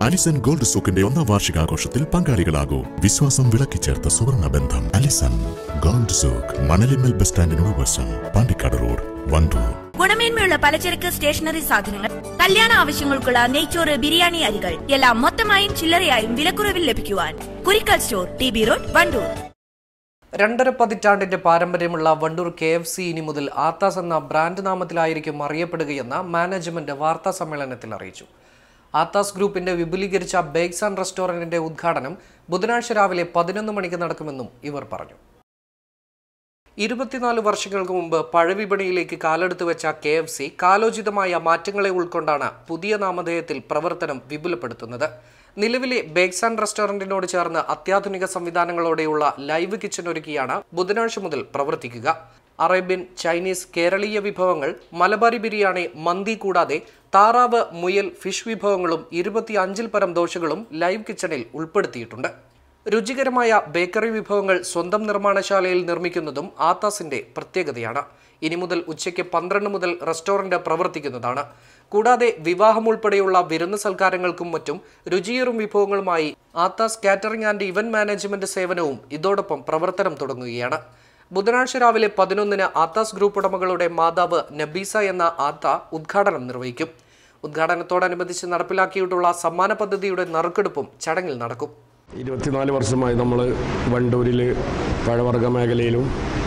Allison gold സൂക്കിന്റെ ഒന്നാം വാർഷികാഘോഷത്തിൽ പങ്കാളികളാകൂ വിശ്വാസം വിളക്കിച്ചേർത്ത സുവർണ ബന്ധം അലിസൺ ഗോൾഡ് സൂക്ക് മണലിമൽ ബസ് സ്റ്റാൻഡിനോട് വശം പാണ്ടിക്കാട് റോഡ് വണ്ടൂർ ഗുണമേന്മയുള്ള പലചരക്ക് സ്റ്റേഷനറി സാധനങ്ങൾ കല്യാണ ആവശ്യങ്ങൾക്കുള്ള നെയ്ച്ചോറ് ബിരിയാണി അരികൾ എല്ലാം മൊത്തമായും ചില്ലറയായും വിലക്കുറവിൽ ലഭിക്കുവാൻ Kurikkal store T B road Wandoor രണ്ടര പതിറ്റാണ്ടിന്റെ പാരമ്പര്യമുള്ള വണ്ടൂർ കെ എഫ് സി ഇനി മുതൽ ആത്താസ് എന്ന ബ്രാൻഡ് നാമത്തിലായിരിക്കും അറിയപ്പെടുകയെന്ന് മാനേജ്മെന്റ് വാർത്താ സമ്മേളനത്തിൽ അറിയിച്ചു ആത്താസ് ഗ്രൂപ്പിന്റെ വിപുലീകരിച്ച ബേക്സ് ആൻഡ് റെസ്റ്റോറന്റിന്റെ ഉദ്ഘാടനം ബുധനാഴ്ച രാവിലെ പതിനൊന്ന് മണിക്ക് നടക്കുമെന്നും ഇവർ പറഞ്ഞു ഇരുപത്തിനാല് വർഷങ്ങൾക്ക് മുമ്പ് പഴവിപണിയിലേക്ക് കാലെടുത്തു വെച്ച കെ എഫ് സി കാലോചിതമായ മാറ്റങ്ങളെ ഉൾക്കൊണ്ടാണ് പുതിയ നാമധേയത്തിൽ പ്രവർത്തനം വിപുലപ്പെടുത്തുന്നത് നിലവിലെ ബേക്സ് ആൻഡ് റെസ്റ്റോറന്റിനോട് ചേർന്ന് അത്യാധുനിക സംവിധാനങ്ങളോടെയുള്ള ലൈവ് കിച്ചൺ ഒരുക്കിയാണ് ബുധനാഴ്ച മുതൽ പ്രവർത്തിക്കുക അറേബ്യൻ ചൈനീസ് കേരളീയ വിഭവങ്ങൾ മലബാരി ബിരിയാണി മന്തി കൂടാതെ താറാവ് മുയൽ ഫിഷ് വിഭവങ്ങളും ഇരുപത്തിയഞ്ചിൽ പരം ദോശകളും ലൈവ് കിച്ചണിൽ ഉൾപ്പെടുത്തിയിട്ടുണ്ട് രുചികരമായ ബേക്കറി വിഭവങ്ങൾ സ്വന്തം നിർമ്മാണശാലയിൽ നിർമ്മിക്കുന്നതും ആത്താസിന്റെ പ്രത്യേകതയാണ് ഇനി മുതൽ ഉച്ചയ്ക്ക് പന്ത്രണ്ട് മുതൽ റെസ്റ്റോറന്റ് പ്രവർത്തിക്കുന്നതാണ് കൂടാതെ വിവാഹം ഉൾപ്പെടെയുള്ള വിരുന്ന് സൽക്കാരങ്ങൾക്കും മറ്റും രുചിയേറും വിഭവങ്ങളുമായി Aathas catering and event management സേവനവും ഇതോടൊപ്പം പ്രവർത്തനം തുടങ്ങുകയാണ് ബുധനാഴ്ച രാവിലെ പതിനൊന്നിന് ആത്താസ് ഗ്രൂപ്പ് ഉടമകളുടെ മാതാവ് നബീസ എന്ന ആത്ത ഉദ്ഘാടനം നിർവഹിക്കും ഉദ്ഘാടനത്തോടനുബന്ധിച്ച് നടപ്പിലാക്കിയിട്ടുള്ള സമ്മാന പദ്ധതിയുടെ നറുക്കെടുപ്പും ചടങ്ങിൽ നടക്കും ഇരുപത്തിനാല് വർഷമായി നമ്മൾ വണ്ടൂരിൽ പഴവർഗ മേഖലയിലും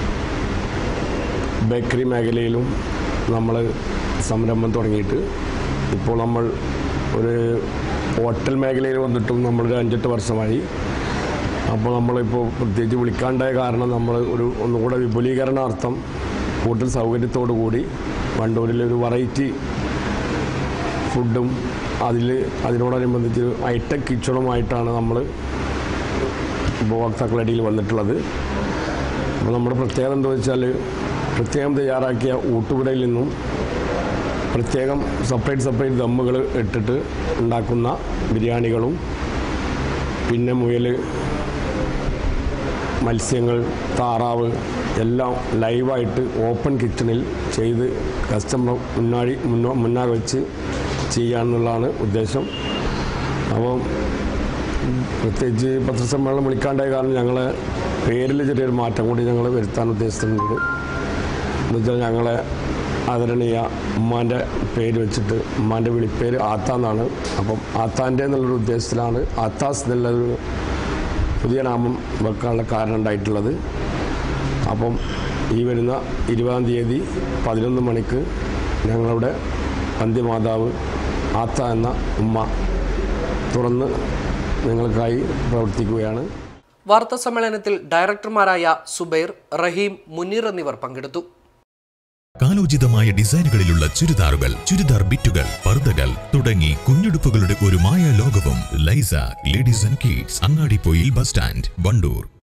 ബേക്കറി മേഖലയിലും നമ്മൾ സംരംഭം തുടങ്ങിയിട്ട് ഇപ്പോൾ നമ്മൾ ഒരു ഹോട്ടൽ മേഖലയിൽ വന്നിട്ടും നമ്മളൊരു അഞ്ചെട്ട് വർഷമായി അപ്പോൾ നമ്മളിപ്പോൾ പ്രത്യേകിച്ച് വിളിക്കാണ്ടായ കാരണം നമ്മൾ ഒരു ഒന്നുകൂടെ വിപുലീകരണാർത്ഥം കൂടുതൽ സൗകര്യത്തോടു കൂടി വണ്ടൂരിൽ ഒരു വെറൈറ്റി ഫുഡും അതിൽ അതിനോടനുബന്ധിച്ച് ഹൈടെക് കിച്ചണുമായിട്ടാണ് നമ്മൾ ഉപഭോക്താക്കളുടെ ഇടയിൽ വന്നിട്ടുള്ളത് അപ്പോൾ നമ്മുടെ പ്രത്യേകത എന്താ വെച്ചാൽ പ്രത്യേകം തയ്യാറാക്കിയ ഊട്ടുപുരയിൽ നിന്നും പ്രത്യേകം സെപ്പറേറ്റ് സെപ്പറേറ്റ് ദമ്മുകൾ ഇട്ടിട്ട് ഉണ്ടാക്കുന്ന ബിരിയാണികളും പിന്നെ മുയൽ മത്സ്യങ്ങൾ താറാവ് എല്ലാം ലൈവായിട്ട് ഓപ്പൺ കിച്ചണിൽ ചെയ്ത് കസ്റ്റമർ മുന്നാടി മുന്നോ മുന്നാ വെച്ച് ചെയ്യാമെന്നുള്ളതാണ് ഉദ്ദേശം അപ്പം പ്രത്യേകിച്ച് പത്രസമ്മേളനം വിളിക്കാണ്ടായ കാരണം ഞങ്ങളെ പേരിൽ ചെറിയൊരു മാറ്റം കൂടി ഞങ്ങൾ വരുത്താൻ ഉദ്ദേശിച്ചിട്ടുണ്ട് എന്നുവെച്ചാൽ ഞങ്ങളെ ആദരണീയ ഉമ്മാൻ്റെ പേര് വെച്ചിട്ട് ഉമ്മാൻ്റെ വിളിപ്പേര് ആത്ത എന്നാണ് അപ്പം ആത്താൻ്റെ എന്നുള്ളൊരു ഉദ്ദേശത്തിലാണ് ആത്താസ് എന്നുള്ളൊരു പുതിയ നാമം വെക്കാനുള്ള കാരണം ഉണ്ടായിട്ടുള്ളത് അപ്പം ഈ വരുന്ന ഇരുപതാം തീയതി പതിനൊന്ന് മണിക്ക് ഞങ്ങളുടെ അന്ത്യമാതാവ് ആത്ത എന്ന ഉമ്മ തുറന്ന് നിങ്ങൾക്കായി പ്രവർത്തിക്കുകയാണ് വാർത്താ സമ്മേളനത്തിൽ ഡയറക്ടർമാരായ സുബൈർ റഹീം മുനീർ എന്നിവർ പങ്കെടുത്തു കാലോചിതമായ ഡിസൈനുകളിലുള്ള ചുരിദാറുകൾ ചുരിദാർ ബിറ്റുകൾ പർദ്ദകൾ തുടങ്ങി കുഞ്ഞുടുപ്പുകളുടെ ഒരു മായ ലോകവും ലൈസ ladies and kids Angadippoyil bus stand Wandoor